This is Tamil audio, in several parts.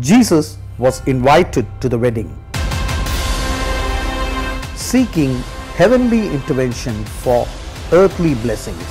Jesus was invited to the wedding, seeking heavenly intervention for earthly blessings.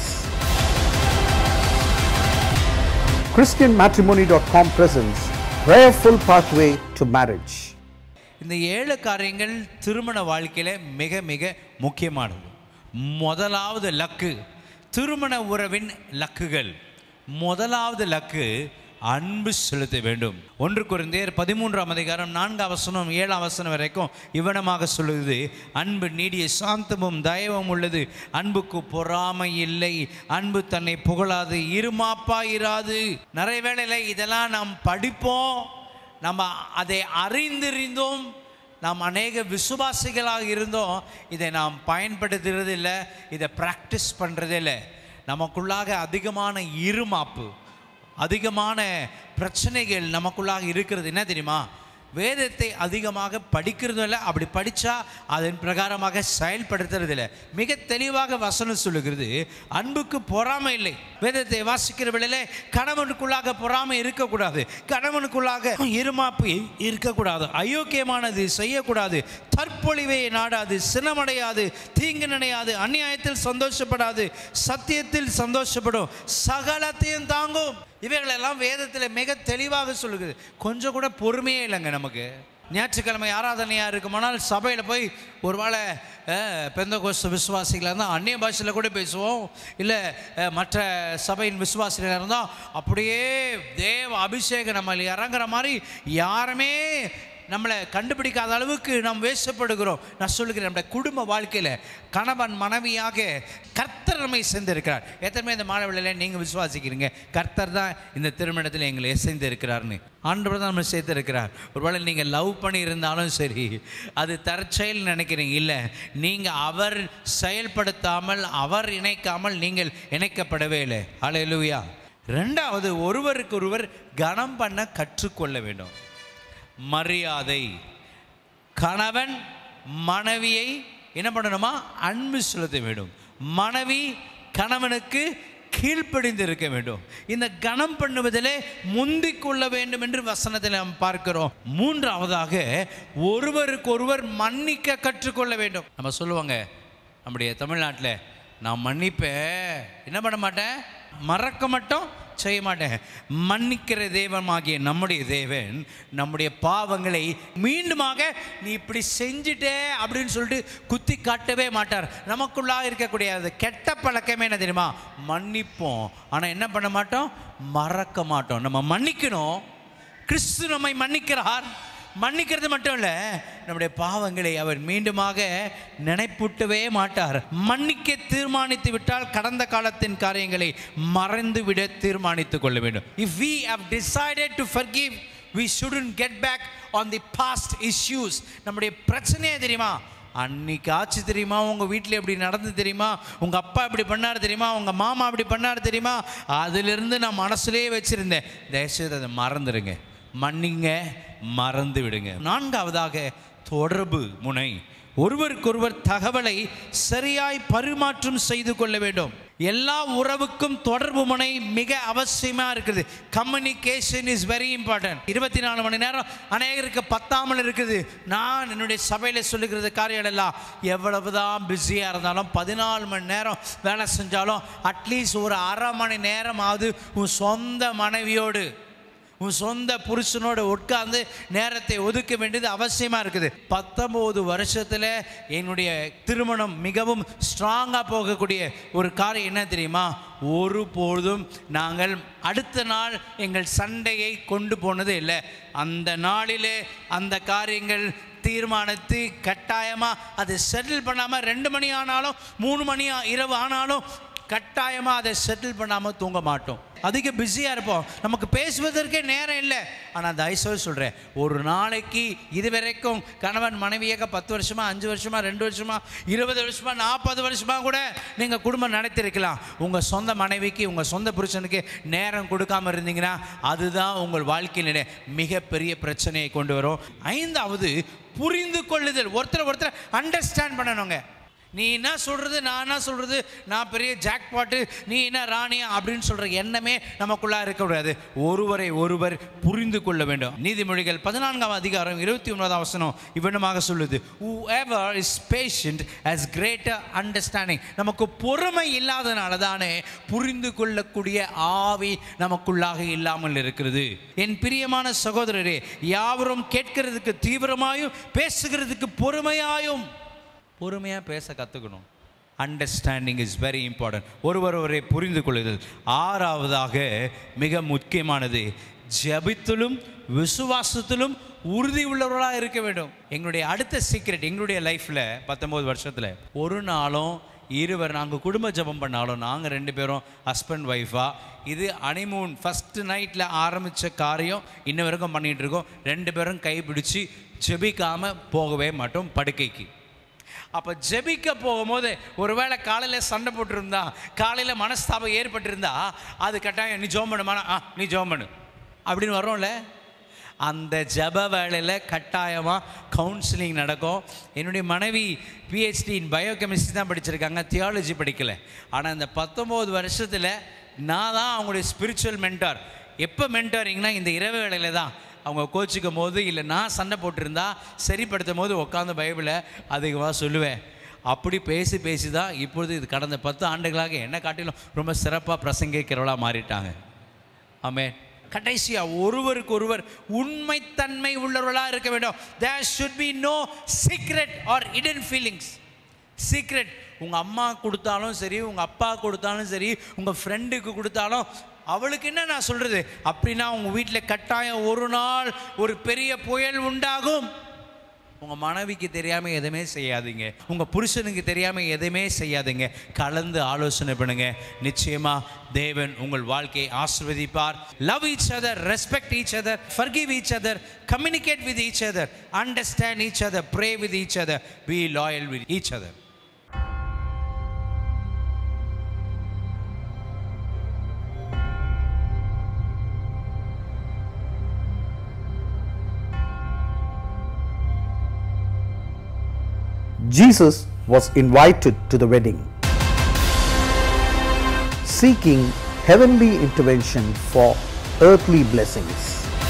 ChristianMatrimony.com presents Prayerful Pathway to Marriage. இந்த ஏழு காரியங்கள் திருமண வாழ்க்கையில மிக மிக முக்கியமானது முதலாவது லக்கு திருமண உறவின் லக்குகள் முதலாவது லக்கு அன்பு செலுத்த வேண்டும் ஒன்று குறைந்தேர் பதிமூன்றாம் அதிகாரம் நான்காம் வசனம் ஏழாம் வசனம் வரைக்கும் இவனமாக சொல்லுது அன்பு நீடிய சாந்தமும் தயவும் உள்ளது அன்புக்கு பொறாமை இல்லை அன்பு தன்னை புகழாது இருமாப்பா இராது நிறைய வேளையில் இதெல்லாம் நாம் படிப்போம் நம்ம அதை அறிந்திருந்தோம் நாம் அநேக விசுவாசிகளாக இருந்தோம் இதை நாம் பயன்படுத்துறது இல்லை இதை ப்ராக்டிஸ் பண்ணுறதே இல்லை நமக்குள்ளாக அதிகமான இருமாப்பு அதிகமான பிரச்சனைகள் நமக்குள்ளாக இருக்கிறது என்ன தெரியுமா வேதத்தை அதிகமாக படிக்கிறதும் இல்லை அப்படி படித்தா அதன் பிரகாரமாக செயல்படுத்துறது இல்லை மிக தெளிவாக வசனம் சொல்லுகிறது அன்புக்கு பொறாமை இல்லை வேதத்தை வாசிக்கிற வேளையிலே கணவனுக்குள்ளாக பொறாமை இருக்கக்கூடாது கணவனுக்குள்ளாக இருமாப்பு இருக்கக்கூடாது அயோக்கியமானது செய்யக்கூடாது தற்பொழிவை நாடாது சினமடையாது தீங்கு நினையாது அநியாயத்தில் சந்தோஷப்படாது சத்தியத்தில் சந்தோஷப்படும் சகலத்தையும் தாங்கும் இவைகளெல்லாம் வேதத்தில் மிக தெளிவாக சொல்லுகிறது கொஞ்சம் கூட பொறுமையே இல்லைங்க நமக்கு ஞாயிற்றுக்கிழமை ஆராதனையாக இருக்குமானால் சபையில் போய் ஒரு வேளை பெந்த கோஸ்த விசுவாசிகளாக இருந்தால் அந்நிய பாஷையில் கூட பேசுவோம் இல்லை அஹ், மற்ற சபையின் விசுவாசிகளாக இருந்தால் அப்படியே தேவ அபிஷேகம் நம்ம இறங்குற மாதிரி யாருமே நம்மளை கண்டுபிடிக்காத அளவுக்கு நாம் வேசப்படுகிறோம் நான் சொல்லுகிறேன் நம்முடைய குடும்ப வாழ்க்கையில் கணவன் மனைவியாக கர்த்தர் நம்மை சேர்ந்திருக்கிறார் எத்தனை இந்த மாணவர்களில் நீங்கள் விசுவாசிக்கிறீங்க கர்த்தர் தான் இந்த திருமணத்தில் எங்களை சேர்ந்து இருக்கிறார்னு ஆண்டவர் தான் நம்ம சேர்த்திருக்கிறார் ஒருவேளை நீங்கள் லவ் பண்ணி இருந்தாலும் சரி அது தற்செயல் நினைக்கிறீங்க இல்லை நீங்கள் அவர் செயல்படுத்தாமல் அவர் இணைக்காமல் நீங்கள் இணைக்கப்படவே இல்லை அலையலுயா ரெண்டாவது ஒருவருக்கு ஒருவர் கனம் பண்ண கற்றுக்கொள்ள வேண்டும் மரியாதை கணவன் மனைவியை என்ன பண்ணணுமா அன்பு செலுத்த வேண்டும் மனைவி கணவனுக்கு கீழ்ப்படிந்து இருக்க வேண்டும் இந்த கணம் பண்ணுவதிலே முந்திக் கொள்ள வேண்டும் என்று வசனத்தில் நாம் பார்க்கிறோம் மூன்றாவதாக ஒருவருக்கொருவர் மன்னிக்க கற்றுக்கொள்ள வேண்டும் நம்ம சொல்லுவாங்க நம்முடைய தமிழ்நாட்டில் நான் மன்னிப்பேன் என்ன பண்ண மாட்டேன் மறக்க மட்டும் செய்ய மாட்டேன் மன்னிக்கிற தெய்வமாகிய நம்முடைய தேவன் நம்முடைய பாவங்களை மீண்டுமாக நீ இப்படி செஞ்சுட்டே அப்படின்னு சொல்லிட்டு குத்தி காட்டவே மாட்டார் நமக்குள்ளாக இருக்கக்கூடிய அது கெட்ட பழக்கமே என்ன தெரியுமா மன்னிப்போம் ஆனால் என்ன பண்ண மாட்டோம் மறக்க மாட்டோம் நம்ம மன்னிக்கணும் கிறிஸ்து நம்மை மன்னிக்கிறார் மன்னிக்கிறது மட்டும் இல்லை நம்முடைய பாவங்களை அவர் மீண்டுமாக நினைப்பூட்டவே மாட்டார் மன்னிக்க தீர்மானித்து விட்டால் கடந்த காலத்தின் காரியங்களை மறந்து விட தீர்மானித்துக் கொள்ள வேண்டும் if we have decided to forgive we shouldn't get back on the past issues நம்முடைய பிரச்சனையே தெரியுமா அன்னைக்கு ஆச்சு தெரியுமா உங்கள் வீட்டில் எப்படி நடந்து தெரியுமா உங்கள் அப்பா இப்படி பண்ணார் தெரியுமா உங்கள் மாமா இப்படி பண்ணார் தெரியுமா அதிலிருந்து நான் மனசுலேயே வச்சுருந்தேன் தயவுசெய்து அதை மறந்துடுங்க மன்னிங்க மறந்து விடுங்க நான்காவதாக தொடர்பு முனை ஒருவருக்கொருவர் தகவலை சரியாய் பரிமாற்றம் செய்து கொள்ள வேண்டும் எல்லா உறவுக்கும் தொடர்பு முனை மிக அவசியமா இருக்குது கம்யூனிகேஷன் இஸ் வெரி இம்பார்ட்டன்ட் இருபத்தி நாலு மணி நேரம் அநேகருக்கு பத்தாமல் இருக்குது நான் என்னுடைய சபையில் சொல்லுகிறது காரியம் எல்லாம் எவ்வளவுதான் பிஸியாக இருந்தாலும் பதினாலு மணி நேரம் வேலை செஞ்சாலும் அட்லீஸ்ட் ஒரு அரை மணி நேரமாவது உன் சொந்த மனைவியோடு உன் சொந்த புருஷனோட உட்கார்ந்து நேரத்தை ஒதுக்க வேண்டியது அவசியமாக இருக்குது பத்தொம்போது வருஷத்தில் என்னுடைய திருமணம் மிகவும் ஸ்ட்ராங்காக போகக்கூடிய ஒரு காரியம் என்ன தெரியுமா ஒருபொழுதும் நாங்கள் அடுத்த நாள் எங்கள் சண்டையை கொண்டு போனது இல்லை அந்த நாளிலே அந்த காரியங்கள் தீர்மானித்து கட்டாயமாக அதை செட்டில் பண்ணாமல் ரெண்டு மணி ஆனாலும் மூணு மணி ஆ- இரவு ஆனாலும் கட்டாயமாக அதை செட்டில் பண்ணாமல் தூங்க மாட்டோம் அதிக பிஸியாக இருப்போம் நமக்கு பேசுவதற்கே நேரம் இல்லை ஆனால் தயவுசெய்து சொல்கிறேன் ஒரு நாளைக்கு இது வரைக்கும் கணவன் மனைவியாக பத்து வருஷமா அஞ்சு வருஷமா ரெண்டு வருஷமா இருபது வருஷமா நாற்பது வருஷமா கூட நீங்கள் குடும்பம் நடத்திருக்கலாம் உங்கள் சொந்த மனைவிக்கு உங்கள் சொந்த புருஷனுக்கு நேரம் கொடுக்காம இருந்தீங்கன்னா அதுதான் உங்கள் வாழ்க்கையில மிகப்பெரிய பிரச்சனையை கொண்டு வரும் ஐந்தாவது புரிந்து கொள்ளுதல் ஒருத்தர் ஒருத்தர் அண்டர்ஸ்டாண்ட் பண்ணணுங்க நீ என்ன சொல்கிறது நான் என்ன சொல்கிறது நான் பெரிய ஜாக்பாட்டு நீ என்ன ராணியா அப்படின்னு சொல்கிற எண்ணமே நமக்குள்ளே இருக்கக்கூடாது ஒருவரை ஒருவர் புரிந்து கொள்ள வேண்டும் நீதிமொழிகள் பதினான்காம் அதிகாரம் இருபத்தி ஒன்பதாம் வசனம் இவ்விடமாக சொல்லுது whoever is patient has greater understanding நமக்கு பொறுமை இல்லாதனால தானே புரிந்து கொள்ளக்கூடிய ஆவி நமக்குள்ளாக இல்லாமல் இருக்கிறது என் பிரியமான சகோதரரே யாவரும் கேட்கிறதுக்கு தீவிரமாயும் பேசுகிறதுக்கு பொறுமையாயும் பொறுமையாக பேச கற்றுக்கணும் அண்டர்ஸ்டாண்டிங் இஸ் வெரி இம்பார்ட்டன்ட் ஒருவர் ஒருவரை புரிந்து கொள்ளுதல் ஆறாவதாக மிக முக்கியமானது ஜெபித்திலும் விசுவாசத்திலும் உறுதி உள்ளவர்களாக இருக்க வேண்டும் எங்களுடைய அடுத்த சீக்ரெட் எங்களுடைய லைஃப்பில் பத்தொம்போது வருஷத்தில் ஒரு நாளும் இருவர் நாங்கள் குடும்ப ஜெபம் பண்ணாலும் நாங்கள் ரெண்டு பேரும் ஹஸ்பண்ட் ஒய்ஃபாக இது அனிமூன் ஃபஸ்ட்டு நைட்டில் ஆரம்பித்த காரியம் இன்ன வரைக்கும் பண்ணிகிட்டு இருக்கோம் ரெண்டு பேரும் கைப்பிடிச்சு ஜெபிக்காமல் போகவே மாட்டோம் படுக்கைக்கு அப்போ ஜெபிக்க போகும்போது ஒருவேளை காலையில் சண்டை போட்டிருந்தா காலையில் மனஸ்தாபம் ஏற்பட்டிருந்தா அது கட்டாயம் நீ ஜோம் பண்ணுமானா ஆ நீ ஜோம் பண்ணு அப்படின்னு வரோம்ல அந்த ஜெப வேளையில் கட்டாயமாக கவுன்சிலிங் நடக்கும் என்னுடைய மனைவி பிஹெச்டி இன் பயோகெமிஸ்ட்ரி தான் படிச்சிருக்காங்க தியாலஜி படிக்கலை ஆனால் இந்த பத்தொம்போது வருஷத்தில் நான் தான் அவங்களுடைய ஸ்பிரிச்சுவல் மென்டார் எப்போ மென்டாரிங்னா இந்த இரவு வேளையில் தான் அவங்க கோச்சிக்கும் போது இல்லை நான் சண்டை போட்டிருந்தா சரிப்படுத்தும் போது உட்காந்து பைபிளை அதிகமாக சொல்லுவேன் அப்படி பேசி பேசி தான் இப்பொழுது இது கடந்த பத்து ஆண்டுகளாக என்ன காட்டிலும் ரொம்ப சிறப்பாக பிரசங்கிக்கிறவளாக மாறிட்டாங்க ஆமே கடைசியா ஒருவருக்கு ஒருவர் உண்மைத்தன்மை உள்ளவர்களாக இருக்க வேண்டும் there should be no secret or hidden feelings secret உங்கள் அம்மா கொடுத்தாலும் சரி உங்கள் அப்பா கொடுத்தாலும் சரி உங்கள் ஃப்ரெண்டுக்கு கொடுத்தாலும் அவளுக்கு என்ன நான் சொல்கிறது அப்படின்னா உங்கள் வீட்டில் கட்டாயம் ஒரு நாள் ஒரு பெரிய புயல் உண்டாகும் உங்கள் மனைவிக்கு தெரியாமல் எதுவுமே செய்யாதீங்க உங்கள் புருஷனுக்கு தெரியாமல் எதுவுமே செய்யாதீங்க கலந்து ஆலோசனை பண்ணுங்க நிச்சயமாக தேவன் உங்கள் வாழ்க்கையை ஆசிர்வதிப்பார் love each other respect each other forgive each other communicate with each other understand each other pray with each other be loyal with each other Jesus was invited to the wedding, seeking heavenly intervention for earthly blessings.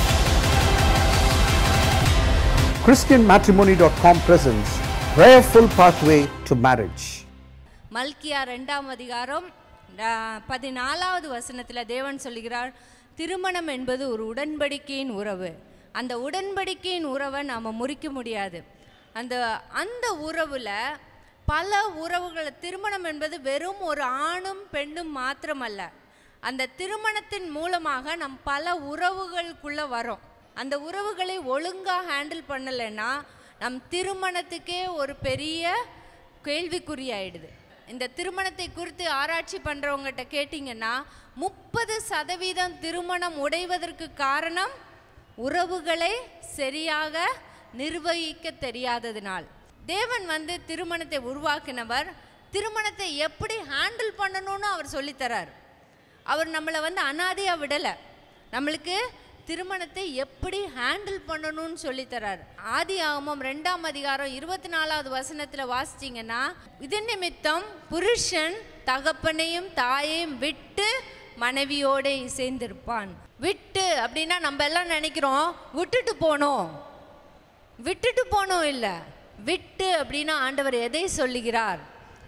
ChristianMatrimony.com presents Prayerful Pathway to Marriage. மல்கியா ரெண்டாம் அதிகாரம் ஆ, பதினாலாவது வசனத்தில் தேவன் சொல்லுகிறார் திருமணம் என்பது ஒரு உடன்படிக்கையின் உறவு அந்த உடன்படிக்கையின் உறவை நாம் முறிக்க முடியாது அந்த அந்த உறவில் பல உறவுகளை திருமணம் என்பது வெறும் ஒரு ஆணும் பெண்ணும் மாத்திரமல்ல அந்த திருமணத்தின் மூலமாக நம் பல உறவுகளுக்குள்ள வரோம் அந்த உறவுகளை ஒழுங்காக ஹேண்டில் பண்ணலைன்னா நம் திருமணத்துக்கே ஒரு பெரிய கேள்விக்குறியாயிடுது இந்த திருமணத்தை குறித்து ஆராய்ச்சி பண்ணுறவங்ககிட்ட கேட்டிங்கன்னா முப்பது சதவீதம் திருமணம் உடைவதற்கு காரணம் உறவுகளை சரியாக நிர்வகிக்க தெரியாததினால் தேவன் வந்து திருமணத்தை உருவாக்கினவர் திருமணத்தை எப்படி ஹேண்டில் பண்ணணும்னு அவர் சொல்லித்தரார் அவர் நம்மளை வந்து அனாதையாக விடலை நம்மளுக்கு திருமணத்தை எப்படி ஹேண்டில் பண்ணணும்னு சொல்லித்தரார் ஆதி ஆகமம் ரெண்டாம் அதிகாரம் இருபத்தி நாலாவது வசனத்தில் வாசிச்சிங்கன்னா இது நிமித்தம் புருஷன் தகப்பனையும் தாயையும் விட்டு மனைவியோட சேர்ந்திருப்பான் விட்டு அப்படின்னா நம்ம எல்லாம் நினைக்கிறோம் விட்டுட்டு போனோம் விட்டுட்டு போனோம் இல்லை விட்டு அப்படின்னா ஆண்டவர் எதை சொல்லுகிறார்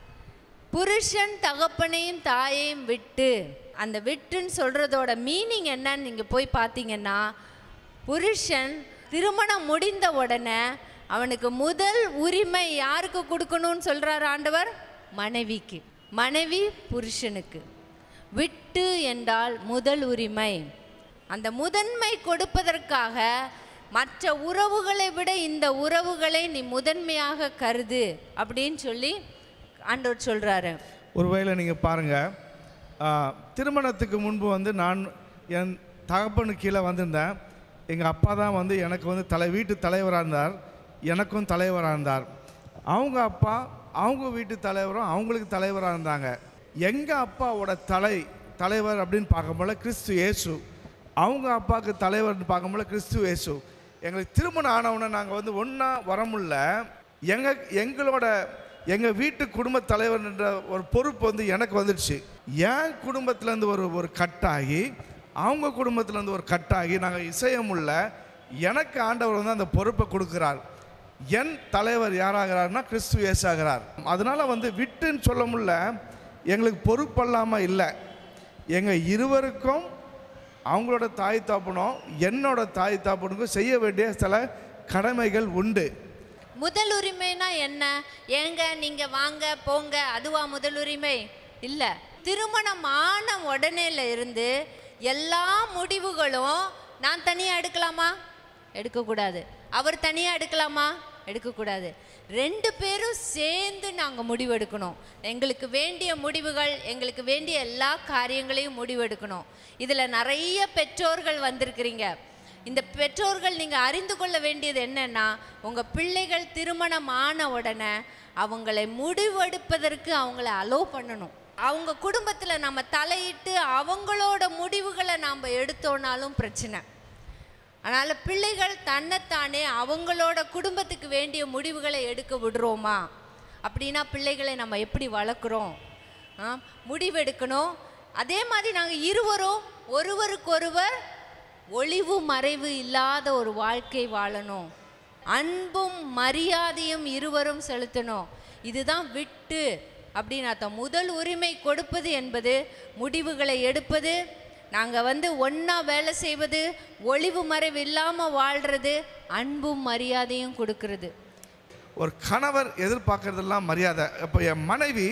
புருஷன் தகப்பனையும் தாயையும் விட்டு அந்த விட்டுன்னு சொல்கிறதோட மீனிங் என்னன்னு நீங்கள் போய் பார்த்தீங்கன்னா புருஷன் திருமணம் முடிந்த உடனே அவனுக்கு முதல் உரிமை யாருக்கு கொடுக்கணும்னு சொல்கிறார் ஆண்டவர் மனைவிக்கு மனைவி புருஷனுக்கு விட்டு என்றால் முதல் உரிமை அந்த முதன்மை கொடுப்பதற்காக மற்ற உறவுகளை விட இந்த உறவுகளை நீ முதன்மையாக கருது அப்படின்னு சொல்லி ஆண்டவர் சொல்கிறாரு ஒருவேளை நீங்கள் பாருங்கள் திருமணத்துக்கு முன்பு வந்து நான் என் தகப்பனு கீழே வந்திருந்தேன் எங்கள் அப்பா தான் வந்து எனக்கு வந்து தலை வீட்டு தலைவராக இருந்தார் எனக்கும் தலைவராக இருந்தார் அவங்க அப்பா அவங்க வீட்டு தலைவரும் அவங்களுக்கு தலைவராக இருந்தாங்க எங்கள் அப்பாவோட தலை தலைவர் அப்படின்னு பார்க்கும்போது கிறிஸ்து இயேசு அவங்க அப்பாவுக்கு தலைவர்னு பார்க்கும்போது கிறிஸ்து இயேசு எங்களுக்கு திருமணம் ஆனவுடனே நாங்கள் வந்து ஒன்றா வர முடியல எங்க எங்களோட எங்கள் வீட்டு குடும்ப தலைவர் என்ற ஒரு பொறுப்பு வந்து எனக்கு வந்துடுச்சு என் குடும்பத்துலேருந்து ஒரு ஒரு கட்டாகி அவங்க குடும்பத்துலேருந்து ஒரு கட்டாகி நாங்கள் இசையமுள்ள எனக்கு ஆண்டவர் வந்து அந்த பொறுப்பை கொடுக்குறார் என் தலைவர் யாராகிறார்னா கிறிஸ்து இயேசாகிறார் அதனால் வந்து விட்டுன்னு சொல்ல முடியல எங்களுக்கு பொறுப்பல்லாமல் இல்லை எங்கள் இருவருக்கும் அவங்களோட தாய் தாப்பனும் என்னோட தாய் தாப்பனுக்கும் செய்ய வேண்டிய சில கடமைகள் உண்டு முதல் உரிமைனா என்ன ஏங்க நீங்க வாங்க போங்க அதுவா முதல் உரிமை இல்ல திருமணம் ஆன உடனேல இருந்து எல்லா முடிவுகளும் நான் தனியா எடுக்கலாமா எடுக்கக்கூடாது அவர் தனியா எடுக்கலாமா எடுக்கக்கூடாது ரெண்டு பேரும் சேர்ந்து நாங்கள் முடிவெடுக்கணும் எங்களுக்கு வேண்டிய முடிவுகள் எங்களுக்கு வேண்டிய எல்லா காரியங்களையும் முடிவெடுக்கணும் இதில் நிறைய பெற்றோர்கள் வந்திருக்கிறீங்க இந்த பெற்றோர்கள் நீங்கள் அறிந்து கொள்ள வேண்டியது என்னன்னா உங்கள் பிள்ளைகள் திருமணம் ஆன உடனே அவங்களை முடிவெடுப்பதற்கு அவங்கள அலோவ் பண்ணணும் அவங்க குடும்பத்தில் நம்ம தலையிட்டு அவங்களோட முடிவுகளை நாம் எடுத்தோனாலும் பிரச்சனை அதனால் பிள்ளைகள் தன்னைத்தானே அவங்களோட குடும்பத்துக்கு வேண்டிய முடிவுகளை எடுக்க விடுறோமா அப்படின்னா பிள்ளைகளை நம்ம எப்படி வளர்க்குறோம் ஆ முடிவெடுக்கணும் அதே மாதிரி நாங்கள் இருவரும் ஒருவருக்கொருவர் ஒளிவு மறைவு இல்லாத ஒரு வாழ்க்கை வாழணும் அன்பும் மரியாதையும் இருவரும் செலுத்தணும் இதுதான் விட்டு அப்படின்னு அர்த்தம் முதல் உரிமை கொடுப்பது என்பது முடிவுகளை எடுப்பது நாங்கள் வந்து ஒன்றா வேலை செய்வது ஒளிவு மறைவு இல்லாமல் வாழ்கிறது அன்பும் மரியாதையும் கொடுக்கறது ஒரு கணவர் எதிர்பார்க்கறதெல்லாம் மரியாதை இப்போ என் மனைவி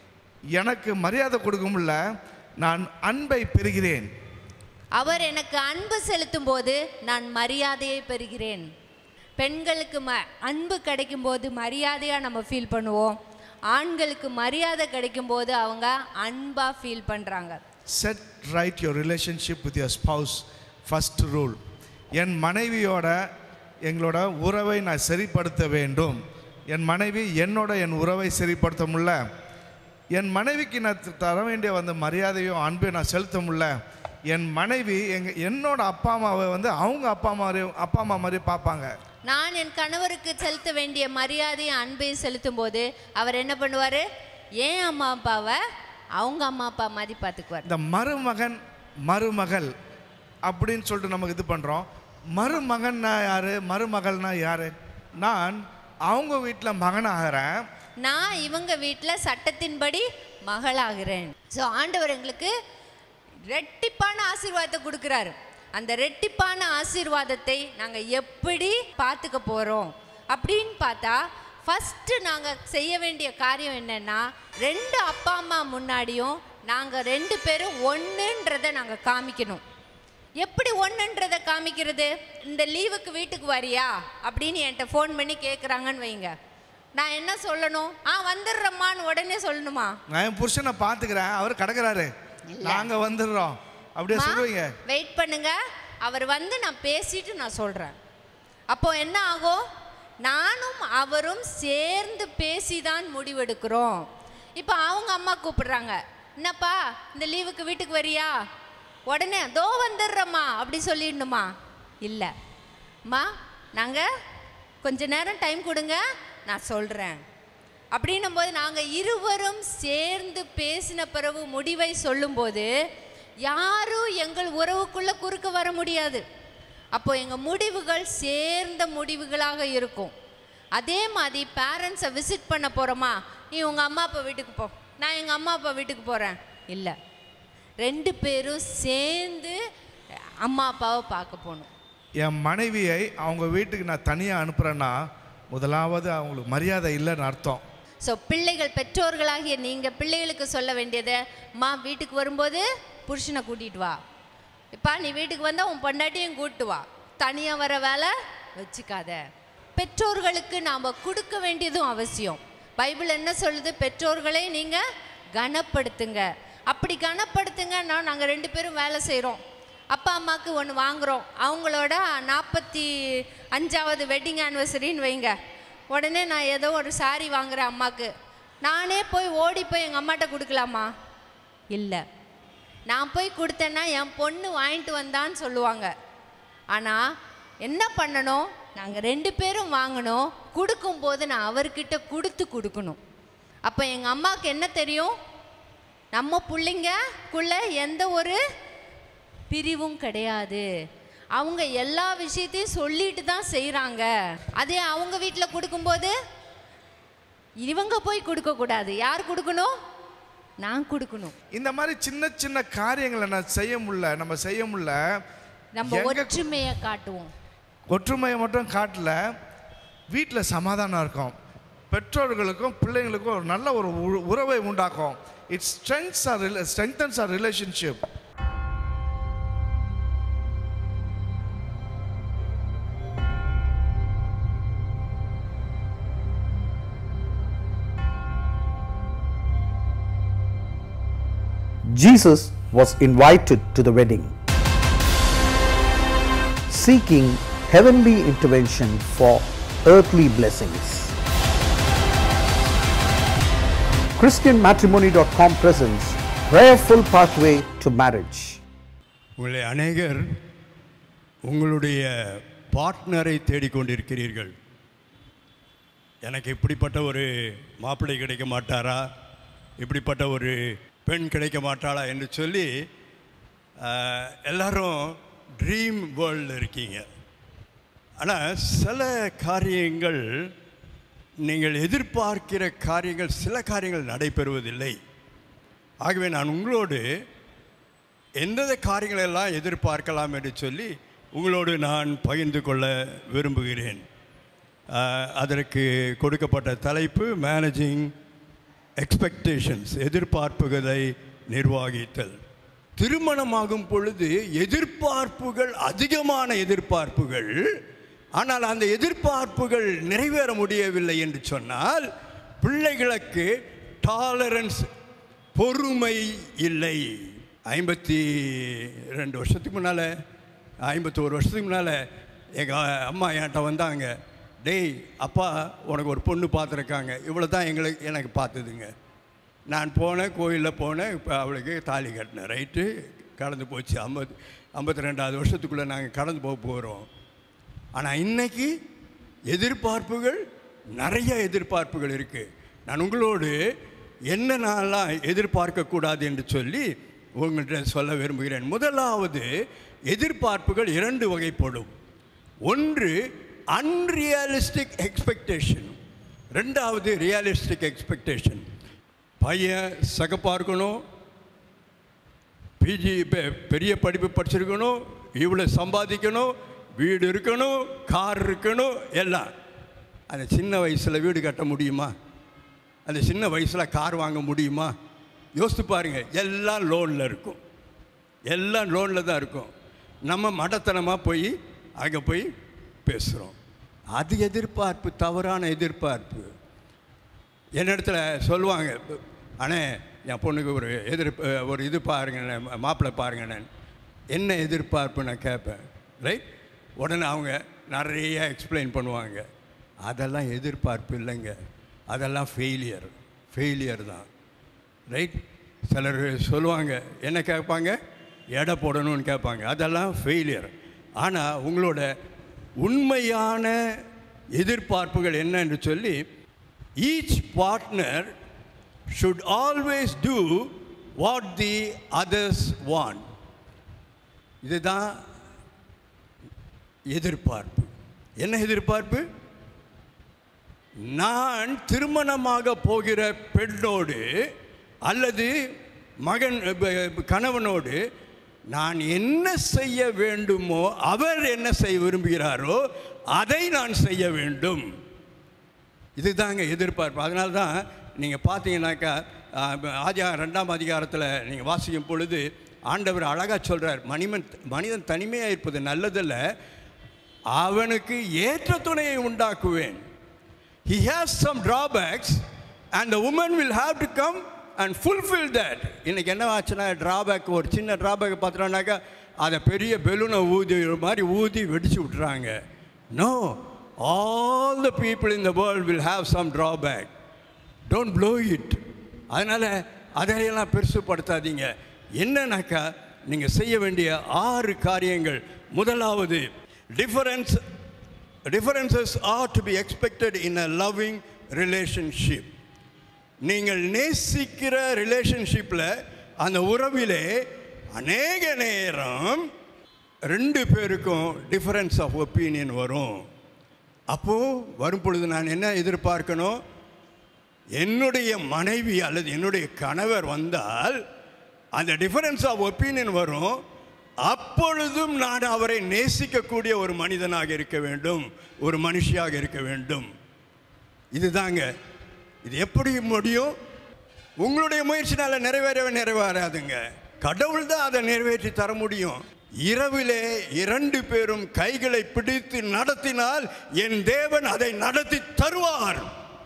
எனக்கு மரியாதை கொடுக்கும்ல நான் அன்பை பெறுகிறேன் அவர் எனக்கு அன்பு செலுத்தும் போது நான் மரியாதையை பெறுகிறேன் பெண்களுக்கு ம அன்பு கிடைக்கும் போது மரியாதையாக நம்ம ஃபீல் பண்ணுவோம் ஆண்களுக்கு மரியாதை கிடைக்கும் போது அவங்க அன்பாக ஃபீல் பண்ணுறாங்க set right your relationship with your spouse first rule என் மனைவியோட எங்களோட உறவை நான் சரிப்படுத்த வேண்டும் என் மனைவி என்னோட என் உறவை சரிப்படுத்த முடியல என் மனைவிக்கு நான் த- தர வேண்டிய வந்து மரியாதையும் அன்பையும் நான் செலுத்த முடியல என் மனைவி எங்க என்னோட அப்பா அம்மாவை வந்து அவங்க அப்பா மாதிரி அப்பா அம்மா மாதிரி பார்ப்பாங்க நான் என் கணவருக்கு செலுத்த வேண்டிய மரியாதையும் அன்பையும் செலுத்தும் போது அவர் என்ன பண்ணுவார் ஏன் அம்மா அப்பாவை அவங்க அம்மா அப்பா மாதிரி பார்த்துக்குவார் இந்த மருமகன் மருமகள் அப்படின்னு சொல்லிட்டு நமக்கு இது பண்ணுறோம் மருமகன்னா யார் மருமகள்னா யார் நான் அவங்க வீட்டில் மகனாகிறேன் நான் இவங்க வீட்டில் சட்டத்தின்படி மகளாகிறேன் ஸோ ஆண்டவர் எங்களுக்கு ரெட்டிப்பான ஆசீர்வாதத்தை கொடுக்குறாரு அந்த ரெட்டிப்பான ஆசீர்வாதத்தை நாங்கள் எப்படி பார்த்துக்க போகிறோம் அப்படின்னு பார்த்தா ஃபஸ்ட்டு நாங்கள் செய்ய வேண்டிய காரியம் என்னன்னா ரெண்டு அப்பா அம்மா முன்னாடியும் நாங்கள் ரெண்டு பேரும் ஒன்றுன்றதை நாங்கள் காமிக்கணும் எப்படி ஒன்றுன்றதை காமிக்கிறது இந்த லீவுக்கு வீட்டுக்கு வரியா அப்படின்னு என்கிட்ட ஃபோன் பண்ணி கேட்குறாங்கன்னு வைங்க நான் என்ன சொல்லணும் ஆ வந்துடுறம்மான்னு உடனே சொல்லணுமா நான் என் புருஷனை பார்த்துக்கிறேன் அவர் கிடக்குறாரு நாங்கள் வந்துடுறோம் அப்படியே சொல்லுவீங்க வெயிட் பண்ணுங்க அவர் வந்து நான் பேசிட்டு நான் சொல்கிறேன் அப்போ என்ன ஆகும் நானும் அவரும் சேர்ந்து பேசி தான் முடிவெடுக்கிறோம் இப்போ அவங்க அம்மா கூப்பிடுறாங்க என்னப்பா இந்த லீவுக்கு வீட்டுக்கு வரியா உடனே தோ வந்துடுறம்மா அப்படி சொல்லிடணுமா இல்லை அம்மா நாங்கள் கொஞ்ச நேரம் டைம் கொடுங்க நான் சொல்கிறேன் அப்படின்னும் போது நாங்கள் இருவரும் சேர்ந்து பேசின பிறகு முடிவை சொல்லும்போது யாரும் எங்கள் உறவுக்குள்ள குறுக்க வர முடியாது அப்போ எங்கள் முடிவுகள் சேர்ந்த முடிவுகளாக இருக்கும் அதே மாதிரி பேரண்ட்ஸை விசிட் பண்ண போகிறோமா நீ உங்கள் அம்மா அப்பா வீட்டுக்கு போ நான் எங்கள் அம்மா அப்பா வீட்டுக்கு போகிறேன் இல்லை ரெண்டு பேரும் சேர்ந்து அம்மா அப்பாவை பார்க்க போகணும் என் மனைவியை அவங்க வீட்டுக்கு நான் தனியாக அனுப்புகிறேன்னா முதலாவது அவங்களுக்கு மரியாதை இல்லைன்னு அர்த்தம் ஸோ பிள்ளைகள் பெற்றோர்களாகிய நீங்கள் பிள்ளைகளுக்கு சொல்ல வேண்டியது அம்மா வீட்டுக்கு வரும்போது புருஷனை கூட்டிட்டு வா இப்பா நீ வீட்டுக்கு வந்தால் உன் பொண்டாட்டியும் கூட்டு வா தனியாக வர வேலை வச்சுக்காத பெற்றோர்களுக்கு நாம் கொடுக்க வேண்டியதும் அவசியம் பைபிள் என்ன சொல்லுது பெற்றோர்களை நீங்கள் கனப்படுத்துங்க அப்படி கனப்படுத்துங்கன்னா நாங்கள் ரெண்டு பேரும் வேலை செய்கிறோம் அப்பா அம்மாவுக்கு ஒன்று வாங்குகிறோம் அவங்களோட நாற்பத்தி அஞ்சாவது வெட்டிங் ஆனிவர்சரின்னு வைங்க உடனே நான் ஏதோ ஒரு சாரி வாங்குறேன் அம்மாவுக்கு நானே போய் ஓடி போய் எங்கள் அம்மாட்ட கொடுக்கலாமா இல்லை நான் போய் கொடுத்தேன்னா என் பொண்ணு வாங்கிட்டு வந்தான்னு சொல்லுவாங்க ஆனால் என்ன பண்ணணும் நாங்கள் ரெண்டு பேரும் வாங்கணும் கொடுக்கும்போது நான் அவர்கிட்ட கொடுத்து கொடுக்கணும் அப்போ எங்கள் அம்மாவுக்கு என்ன தெரியும் நம்ம பிள்ளைங்கக்குள்ள எந்த ஒரு பிரிவும் கிடையாது அவங்க எல்லா விஷயத்தையும் சொல்லிட்டு தான் செய்கிறாங்க அதே அவங்க வீட்டில் கொடுக்கும்போது இவங்க போய் கொடுக்கக்கூடாது யார் கொடுக்கணும் நான் கொடுக்கணும் இந்த மாதிரி சின்ன சின்ன காரியங்களை நான் செய்ய முடியல நம்ம செய்ய முடியல நம்ம எங்க- ஒற்றுமையை காட்டுவோம் ஒற்றுமையை மட்டும் காட்டல வீட்டில் சமாதானம் இருக்கும் பெற்றோர்களுக்கும் பிள்ளைங்களுக்கும் ஒரு நல்ல ஒரு உ- உறவை உண்டாக்கும் it strengths our strengthens our relationship Jesus was invited to the wedding, seeking heavenly intervention for earthly blessings. ChristianMatrimony.com presents Prayerful Pathway to Marriage. உங்களை அநேகர் உங்களுடைய பார்ட்னரை தேடிக்கொண்டிருக்கிறீர்கள் எனக்கு இப்படிப்பட்ட ஒரு மாப்பிள்ளை கிடைக்க மாட்டாரா இப்படிப்பட்ட ஒரு பெண் கிடைக்க மாட்டாளா என்று சொல்லி ஆஹ், எல்லாரும் ட்ரீம் வேர்ல்டில் இருக்கீங்க ஆனால் சில காரியங்கள் நீங்கள் எதிர்பார்க்கிற காரியங்கள் சில காரியங்கள் நடைபெறுவதில்லை ஆகவே நான் உங்களோடு எந்தெந்த காரியங்களெல்லாம் எதிர்பார்க்கலாம் என்று சொல்லி உங்களோடு நான் பகிர்ந்து கொள்ள விரும்புகிறேன் ஆஹ், அதற்கு கொடுக்கப்பட்ட தலைப்பு மேனேஜிங் எக்ஸ்பெக்டேஷன்ஸ் எதிர்பார்ப்புகளை நிர்வகித்தல் திருமணமாகும் பொழுது எதிர்பார்ப்புகள் அதிகமான எதிர்பார்ப்புகள் ஆனால் அந்த எதிர்பார்ப்புகள் நிறைவேற முடியவில்லை என்று சொன்னால் பிள்ளைகளுக்கு டாலரன்ஸ் பொறுமை இல்லை ஐம்பத்தி ரெண்டு வருஷத்துக்கு முன்னால் ஐம்பத்தோரு வருஷத்துக்கு முன்னால் எங்கள் அம்மா என்கிட்ட வந்தாங்க டேய் அப்பா உனக்கு ஒரு பொண்ணு பார்த்துருக்காங்க இவ்வளோ தான் எங்களுக்கு எனக்கு பார்த்ததுங்க நான் போனேன் கோயிலில் போனேன் இப்போ அவளுக்கு தாலி கட்டினேன் ரைட்டு கடந்து போச்சு ஐம்பது ஐம்பத்தி ரெண்டாவது வருஷத்துக்குள்ளே நாங்கள் கடந்து போக போகிறோம் ஆனால் இன்னைக்கு எதிர்பார்ப்புகள் நிறைய எதிர்பார்ப்புகள் இருக்குது நான் உங்களோடு என்ன நாளாக எதிர்பார்க்கக்கூடாது என்று சொல்லி உங்கள்கிட்ட சொல்ல விரும்புகிறேன் முதலாவது எதிர்பார்ப்புகள் இரண்டு வகைப்படும் ஒன்று அன்ரியலிஸ்டிக் எக்ஸ்பெக்டேஷன் ரெண்டாவது ரியலிஸ்டிக் எக்ஸ்பெக்டேஷன் பையன் சகப்பாக இருக்கணும் பிஜி பெரிய படிப்பு படிச்சிருக்கணும் இவ்வளோ சம்பாதிக்கணும் வீடு இருக்கணும் கார் இருக்கணும் எல்லாம் அந்த சின்ன வயசில் வீடு கட்ட முடியுமா அந்த சின்ன வயசில் கார் வாங்க முடியுமா யோசித்து பாருங்கள் எல்லாம் லோனில் இருக்கும் எல்லாம் லோனில் தான் இருக்கும் நம்ம மடத்தனமாக போய் அங்கே போய் பேசுகிறோம் அது எதிர்பார்ப்பு தவறான எதிர்பார்ப்பு என்னிடத்துல சொல்லுவாங்க அண்ணே என் பொண்ணுக்கு ஒரு எதிர் ஒரு இது பாருங்கண்ணே மாப்பிள்ளை பாருங்கண்ணே என்ன எதிர்பார்ப்பு நான் கேட்பேன் ரைட் உடனே அவங்க நிறைய எக்ஸ்பிளைன் பண்ணுவாங்க அதெல்லாம் எதிர்பார்ப்பு இல்லைங்க அதெல்லாம் ஃபெயிலியர் ஃபெயிலியர் தான் ரைட் சிலர் சொல்லுவாங்க என்ன கேட்பாங்க எடை போடணும்னு கேட்பாங்க அதெல்லாம் ஃபெயிலியர் ஆனால் உங்களோட உண்மையான எதிர்பார்ப்புகள் என்ன என்று சொல்லி each partner should always do what the others want இதுதான் எதிர்பார்ப்பு என்ன எதிர்பார்ப்பு நான் திருமணமாக போகிற பெண்ணோடு அல்லது மகன் ப- கணவனோடு நான் என்ன செய்ய வேண்டுமோ அவர் என்ன செய்ய விரும்புகிறாரோ அதை நான் செய்ய வேண்டும் இதுதாங்க எதிர்பார்ப்பு அதனால தான் நீங்கள் பார்த்தீங்கன்னாக்கா ஆதியா ரெண்டாம் அதிகாரத்தில் நீங்கள் வாசிக்கும் பொழுது ஆண்டவர் அழகாக சொல்கிறார் மனிதன் மனிதன் தனிமையாக இருப்பது நல்லதல்ல அவனுக்கு ஏற்ற துணையை உண்டாக்குவேன் he has some drawbacks and the woman will have to come and fulfill that இன்னைக்கு என்ன ஆச்சுன்னா drawback ஒரு சின்ன drawback பார்த்துட்டோம்னாக்கா அதை பெரிய பெலூனை ஊதி மாதிரி ஊதி வெடிச்சு விட்டுறாங்க no all the people in the world will have some drawback don't blow it அதனால் அதையெல்லாம் பெருசுப்படுத்தாதீங்க என்னன்னாக்கா நீங்கள் செய்ய வேண்டிய ஆறு காரியங்கள் முதலாவது difference differences are to be expected in a loving relationship நீங்கள் நேசிக்கிற ரிலேஷன்ஷிப்பில் அந்த உறவிலே அநேக நேரம் ரெண்டு பேருக்கும் டிஃபரன்ஸ் ஆஃப் ஒப்பீனியன் வரும் அப்போது வரும் பொழுது நான் என்ன எதிர்பார்க்கணும் என்னுடைய மனைவி அல்லது என்னுடைய கணவர் வந்தால் அந்த டிஃபரன்ஸ் ஆஃப் ஒப்பீனியன் வரும் அப்பொழுதும் நான் அவரை நேசிக்கக்கூடிய ஒரு மனிதனாக இருக்க வேண்டும் ஒரு மனுஷியாக இருக்க வேண்டும் இதுதாங்க இது எப்படி முடியும் உங்களுடைய முயற்சினால நிறைவேறவே நிறைவேறாதுங்க கடவுள் தான் அதை நிறைவேற்றி தர முடியும் இரவிலே இரண்டு பேரும் கைகளை பிடித்து நடத்தினால் என் தேவன் அதை நடத்தி தருவார்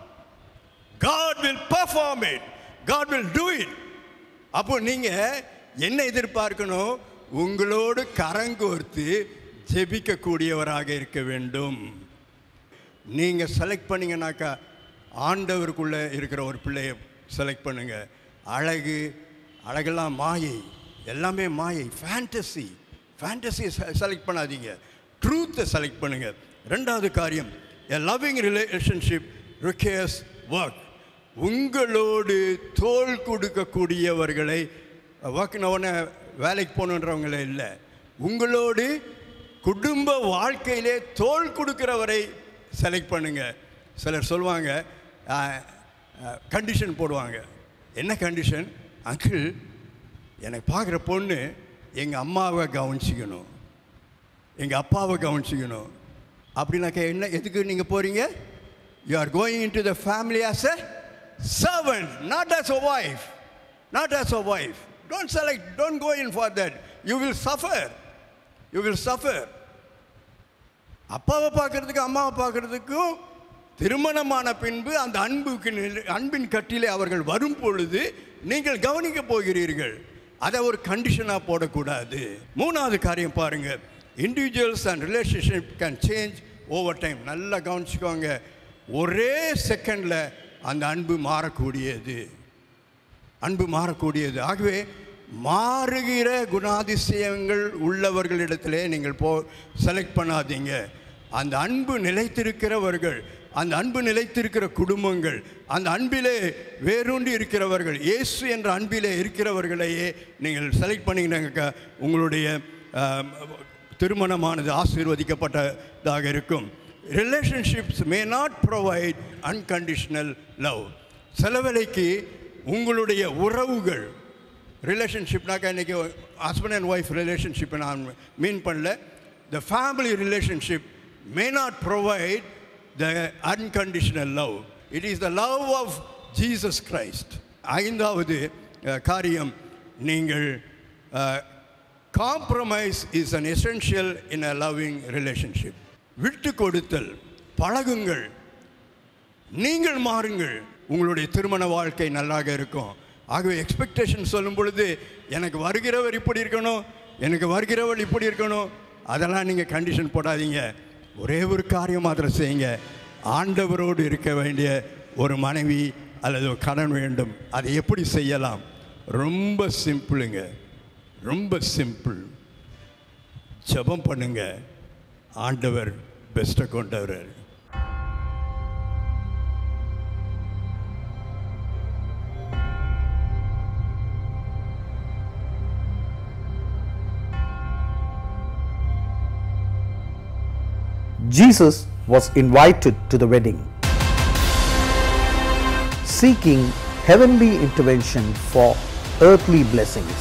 God will perform it. God will do it. அப்போ நீங்க என்ன எதிர்பார்க்கணும் உங்களோடு கரங்கோர்த்து ஜெபிக்கக்கூடியவராக இருக்க வேண்டும் நீங்க செலக்ட் பண்ணீங்கன்னாக்கா ஆண்டவருக்குள்ள இருக்கிற ஒரு பிள்ளையை செலக்ட் பண்ணுங்க அழகு அழகெல்லாம் மாயை எல்லாமே மாயை ஃபேண்டசி ஃபேண்டசியை செலக்ட் பண்ணாதீங்க ட்ரூத்தை செலக்ட் பண்ணுங்க ரெண்டாவது காரியம் a loving relationship requires work உங்களோடு தோல் கொடுக்கக்கூடியவர்களை ஒர்க்னவுடனே வேலைக்கு போகணுன்றவங்களே இல்லை உங்களோடு குடும்ப வாழ்க்கையிலே தோல் கொடுக்கிறவரை செலக்ட் பண்ணுங்க சிலர் சொல்லுவாங்க கண்டிஷன் போடுவாங்க என்ன கண்டிஷன் அங்கிள் எனக்கு பார்க்குற பொண்ணு எங்கள் அம்மாவை கவனிச்சிக்கணும் எங்கள் அப்பாவை கவனிச்சிக்கணும் அப்படின்னாக்கா என்ன எதுக்கு நீங்கள் போகிறீங்க you are going into the family as a servant not as a wife not as a wife don't select don't go in for that you will suffer you will suffer அப்பாவை பார்க்கறதுக்கு அம்மாவை பார்க்கறதுக்கும் திருமணமான பின்பு அந்த அன்புக்கு நிலை- அன்பின் கட்டிலே அவர்கள் வரும் பொழுது நீங்கள் கவனிக்க போகிறீர்கள் அதை ஒரு கண்டிஷனாக போடக்கூடாது மூணாவது காரியம் பாருங்க individuals and relationship can change over time நல்லா கவனிச்சுக்கோங்க ஒரே செகண்டில் அந்த அன்பு மாறக்கூடியது அன்பு மாறக்கூடியது ஆகவே மாறுகிற குணாதிசயங்கள் உள்ளவர்களிடத்திலே நீங்கள் போ செலக்ட் பண்ணாதீங்க அந்த அன்பு நிலைத்திருக்கிறவர்கள் அந்த அன்பு நிலைத்திருக்கிற குடும்பங்கள் அந்த அன்பிலே வேரூண்டி இருக்கிறவர்கள் இயேசு என்ற அன்பிலே இருக்கிறவர்களையே நீங்கள் செலக்ட் பண்ணிங்கனாக்கா உங்களுடைய ஆம், திருமணமானது ஆசீர்வதிக்கப்பட்டதாக இருக்கும் relationships may not provide unconditional love சில வேளைக்கு உங்களுடைய உறவுகள் ரிலேஷன்ஷிப்னாக்கா இன்றைக்கி ஹஸ்பண்ட் அண்ட் ஒய்ஃப் ரிலேஷன்ஷிப்பை நான் மீன் பண்ணல the family relationship may not provide the unconditional love it is the love of Jesus Christ ஐந்தாவது அஹ், காரியம் நீங்கள் compromise is an essential in a loving relationship விட்டு கொடுத்தல் பழகுங்கள் நீங்கள் மாறுங்கள் உங்களுடைய திருமண வாழ்க்கை நல்லாக இருக்கும் ஆகவே எக்ஸ்பெக்டேஷன் சொல்லும் பொழுது எனக்கு வருகிறவர் இப்படி இருக்கணும் எனக்கு வருகிறவள் இப்படி இருக்கணும் அதெல்லாம் நீங்கள் கண்டிஷன் போடாதீங்க ஒரே ஒரு காரியம் மாத்திரம் செய்யுங்க ஆண்டவரோடு இருக்க வேண்டிய ஒரு மனைவி அல்லது ஒரு கடன் வேண்டும் அதை எப்படி செய்யலாம் ரொம்ப சிம்பிளுங்க ரொம்ப சிம்பிள் ஜெபம் பண்ணுங்க ஆண்டவர் பெஸ்ட்டை கொண்டவர் Jesus was invited to the wedding, seeking heavenly intervention for earthly blessings.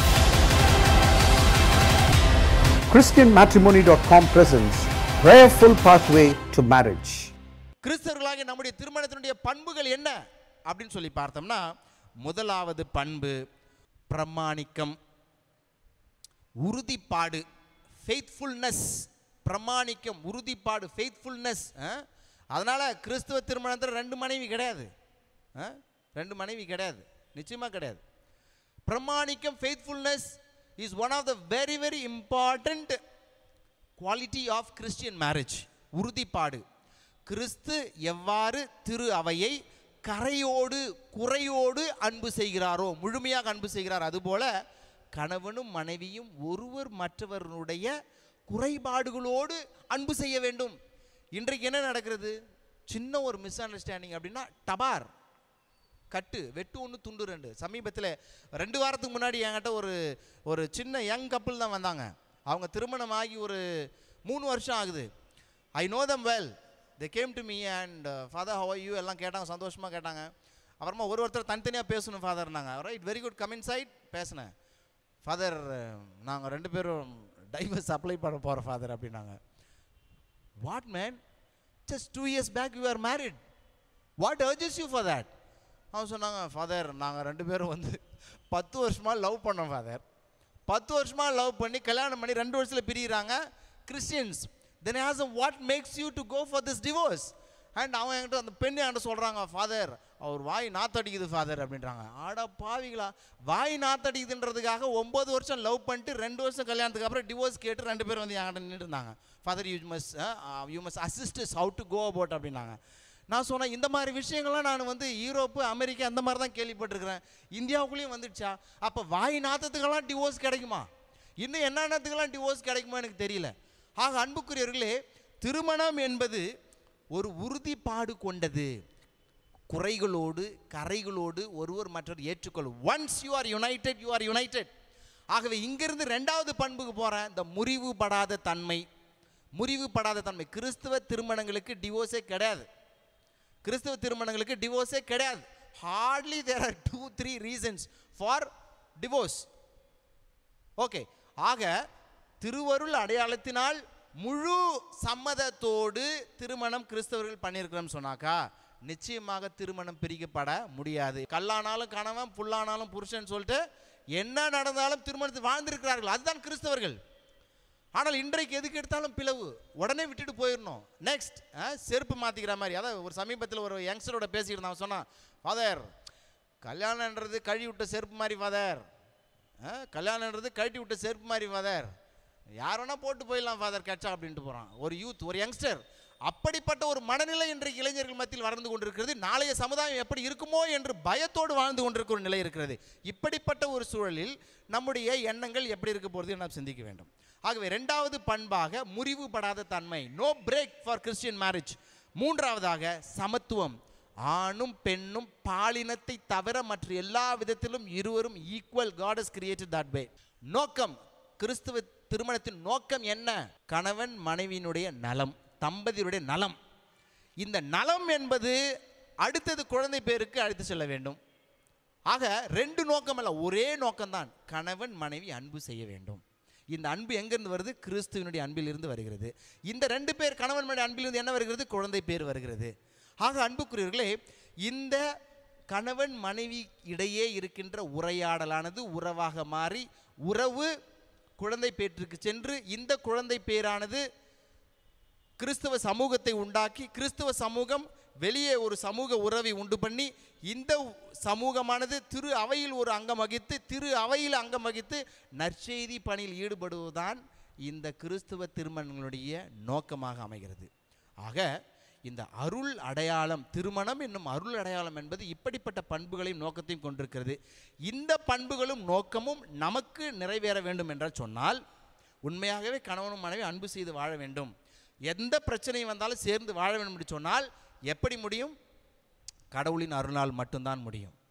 ChristianMatrimony.com presents Prayerful Pathway to Marriage. கிறிஸ்தவர்களாகிய நம்முடைய திருமணத்தினுடைய பண்புகள் என்ன அப்படின்னு சொல்லி பார்த்தோம்னா முதலாவது பண்பு பிரமாணிக்கம் உறுதிப்பாடு ஃபெய்த்ஃபுல்னஸ் பிரமாணிக்கம் உறுதிப்பாடு ஃபெய்த்ஃபுல்னஸ் அதனால் கிறிஸ்துவ திருமணத்தில் ரெண்டு மனைவி கிடையாது ஆ? ரெண்டு மனைவி கிடையாது நிச்சயமாக கிடையாது பிரமாணிக்கம் faithfulness is one of the very very important quality of Christian marriage உறுதிப்பாடு கிறிஸ்து எவ்வாறு திரு அவையை கரையோடு குறையோடு அன்பு செய்கிறாரோ முழுமையாக அன்பு செய்கிறார் அதுபோல கணவனும் மனைவியும் ஒருவர் மற்றவர்களுடைய குறைபாடுகளோடு அன்பு செய்ய வேண்டும் இன்றைக்கு என்ன நடக்கிறது சின்ன ஒரு மிஸ் அண்டர்ஸ்டாண்டிங் அப்படின்னா டபார் கட்டு வெட்டு ஒன்று துண்டு ரெண்டு சமீபத்தில் ரெண்டு வாரத்துக்கு முன்னாடி என்கிட்ட ஒரு ஒரு சின்ன யங் கப்பிள் தான் வந்தாங்க அவங்க திருமணம் ஆகி ஒரு மூணு வருஷம் ஆகுது I know them well they came to me and father how you எல்லாம் கேட்டாங்க சந்தோஷமாக கேட்டாங்க அப்புறமா ஒரு ஒருத்தர் தனித்தனியாக பேசணும் ஃபாதர்னாங்க right very good coming side பேசினேன் ஃபாதர் நாங்கள் ரெண்டு பேரும் டைவர்ஸ் அப்ளை பண்ண போகிறோம் ஃபாதர் அப்படின்னாங்க what man just two years back you are married what urges you for that அவன் சொன்னாங்க ஃபாதர் நாங்கள் ரெண்டு பேரும் வந்து பத்து வருஷமாக லவ் பண்ணோம் ஃபாதர் பத்து வருஷமாக லவ் பண்ணி கல்யாணம் பண்ணி ரெண்டு வருஷத்தில் பிரிகிறாங்க Christians then has what makes you to go for this divorce and அவன் என்கிட்ட அந்த பெண் என்கிட்ட சொல்கிறாங்க ஃபாதர் அவர் வாய் நாத்தடிக்குது ஃபாதர் அப்படின்றாங்க ஆடா பாவிகளா வாய் நாத்தடிக்குதுன்றதுக்காக ஒம்பது வருஷம் லவ் பண்ணிட்டு ரெண்டு வருஷம் கல்யாணத்துக்கு அப்புறம் டிவோர்ஸ் கேட்டு ரெண்டு பேரும் வந்து என்கிட்ட நின்றுட்டு இருந்தாங்க father you must you must assist how to go about அப்படின்னாங்க நான் சொன்னேன் இந்த மாதிரி விஷயங்கள்லாம் நான் வந்து யூரோப்பு அமெரிக்கா அந்த மாதிரி தான் கேள்விப்பட்டிருக்கிறேன் இந்தியாவுக்குள்ளேயும் வந்துடுச்சா அப்போ வாய் நாத்தத்துக்கெல்லாம் டிவோர்ஸ் கிடைக்குமா இன்னும் என்னென்னத்துக்கெல்லாம் டிவோர்ஸ் கிடைக்குமா எனக்கு தெரியல ஆக அன்புக்குரியவர்களே திருமணம் என்பது ஒரு உறுதிப்பாடு கொண்டது குறைகளோடு கரைகளோடு ஒருவர் மற்றவர் ஏற்றுக்கொள்ளும் once you are united you are united ஆகவே இங்கிருந்து ரெண்டாவது பண்புக்கு போகிறேன் இந்த முறிவுபடாத தன்மை முறிவுபடாத தன்மை கிறிஸ்துவ திருமணங்களுக்கு டிவோர்ஸே கிடையாது கிறிஸ்துவ திருமணங்களுக்கு டிவோர்ஸே கிடையாது hardly there are two three reasons for divorce okay ஆக திருவருள் அடையாளத்தினால் முழு சம்மதத்தோடு திருமணம் கிறிஸ்தவர்கள் பண்ணியிருக்கிறோம் சொன்னாக்கா நிச்சயமாக திருமணம் பிரிக்கப்பட முடியாது கல்லானாலும் கணவன் புல்லானாலும் புருஷன் சொல்லிட்டு என்ன நடந்தாலும் திருமணத்தை வாழ்ந்திருக்கிறார்கள் அதுதான் கிறிஸ்தவர்கள் ஆனால் இன்றைக்கு எதுக்கு எடுத்தாலும் பிளவு உடனே விட்டுட்டு போயிடணும் நெக்ஸ்ட் செருப்பு மாற்றிக்கிற மாதிரி அதாவது ஒரு சமீபத்தில் ஒரு யங்ஸ்டரோட பேசிக்கிட்டு இருந்தான் சொன்னான் ஃபாதர் கல்யாணன்றது கழுவி விட்ட செருப்பு மாதிரி ஃபாதர் கல்யாணன்றது கழட்டி விட்ட செருப்பு மாதிரி ஃபாதர் யார் வேணா போட்டு போயிடலாம் ஃபாதர் கட்சா அப்படின்ட்டு போகிறான் ஒரு யூத் ஒரு யங்ஸ்டர் அப்படிப்பட்ட ஒரு மனநிலை இன்றைக்கு இளைஞர்கள் மத்தியில் வளர்ந்து கொண்டிருக்கிறது நாளைய சமுதாயம் எப்படி இருக்குமோ என்று பயத்தோடு வாழ்ந்து கொண்டிருக்கிற ஒரு நிலை இருக்கிறது இப்படிப்பட்ட ஒரு சூழலில் நம்முடைய எண்ணங்கள் எப்படி இருக்க போகிறது நாம் சிந்திக்க வேண்டும் ஆகவே ரெண்டாவது பண்பாக முறிவுபடாத தன்மை no break for Christian marriage மூன்றாவதாக சமத்துவம் ஆணும் பெண்ணும் பாலினத்தை தவிர மற்ற எல்லா விதத்திலும் இருவரும் equal God is created that way நோக்கம் கிறிஸ்துவ திருமணத்தின் நோக்கம் என்ன கணவன் மனைவியினுடைய நலம் தம்பதியுடைய நலம் இந்த நலம் என்பது அடுத்தது குழந்தை பேருக்கு அழைத்து செல்ல வேண்டும் ஆக ரெண்டு நோக்கம் அல்ல ஒரே நோக்கம்தான் கணவன் மனைவி அன்பு செய்ய வேண்டும் இந்த அன்பு எங்கிருந்து வருது கிறிஸ்துவனுடைய அன்பிலிருந்து வருகிறது இந்த ரெண்டு பேர் கணவன் மனைவி அன்பிலிருந்து என்ன வருகிறது குழந்தை பேர் வருகிறது ஆக அன்புக்குரியவர்களே இந்த கணவன் மனைவி இடையே இருக்கின்ற உரையாடலானது உறவாக மாறி உறவு குழந்தை பேற்றுக்கு சென்று இந்த குழந்தை பேரானது கிறிஸ்தவ சமூகத்தை உண்டாக்கி கிறிஸ்தவ சமூகம் வெளியே ஒரு சமூக உறவை உண்டு பண்ணி இந்த சமூகமானது திரு அவையில் ஒரு அங்கம் வகித்து திரு அவையில் அங்கம் வகித்து நற்செய்தி பணியில் ஈடுபடுவதுதான் இந்த கிறிஸ்துவ திருமணங்களுடைய நோக்கமாக அமைகிறது ஆக இந்த அருள் அடையாளம் திருமணம் என்னும் அருள் அடையாளம் என்பது இப்படிப்பட்ட பண்புகளையும் நோக்கத்தையும் கொண்டிருக்கிறது இந்த பண்புகளும் நோக்கமும் நமக்கு நிறைவேற வேண்டும் என்று சொன்னால் உண்மையாகவே கணவனும் மனைவி அன்பு செய்து வாழ வேண்டும் எந்த பிரச்சனையும் வந்தாலும் சேர்ந்து வாழ வேண்டும் என்று சொன்னால் எப்படி முடியும் கடவுளின் அருளால் மட்டும்தான் முடியும்